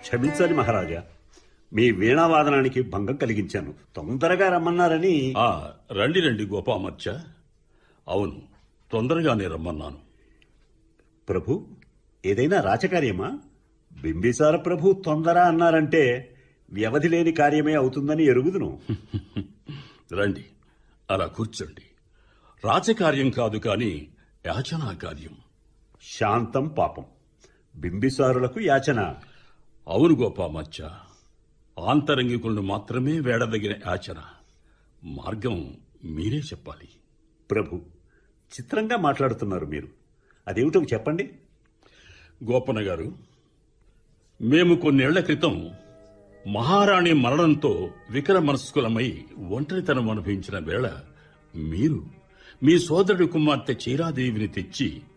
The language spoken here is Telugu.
క్షమించాలి మహారాజా మీ వీణావాదనానికి భంగం కలిగించాను తొందరగా రమ్మన్నారని ఆ రండి రండి గోపామర్చ అవును తొందరగానే రమ్మన్నాను ప్రభు ఏదైనా రాచకార్యమా బింబిసార ప్రభు తొందర అన్నారంటే వ్యవధి లేని కార్యమే అవుతుందని ఎరుగుదును రండి అలా కూర్చోండి రాజకార్యం కాదు కాని యాచనా కార్యం శాంతం పాపం బింబిసారులకు యాచన అవును గోపామచ్చ ఆంతరంగికులను మాత్రమే వేడదగిన యాచన మార్గం మీరే చెప్పాలి ప్రభు చిత్రంగా మాట్లాడుతున్నారు మీరు అదేమిటో చెప్పండి గోపన్న గారు మేము కొన్నేళ్ల క్రితం మహారాణి మరణంతో వికర మనస్కులమై ఒంటరితనం అనుభవించిన వేళ మీరు మీ సోదరుడి కుమార్తె చీరాదేవిని తెచ్చి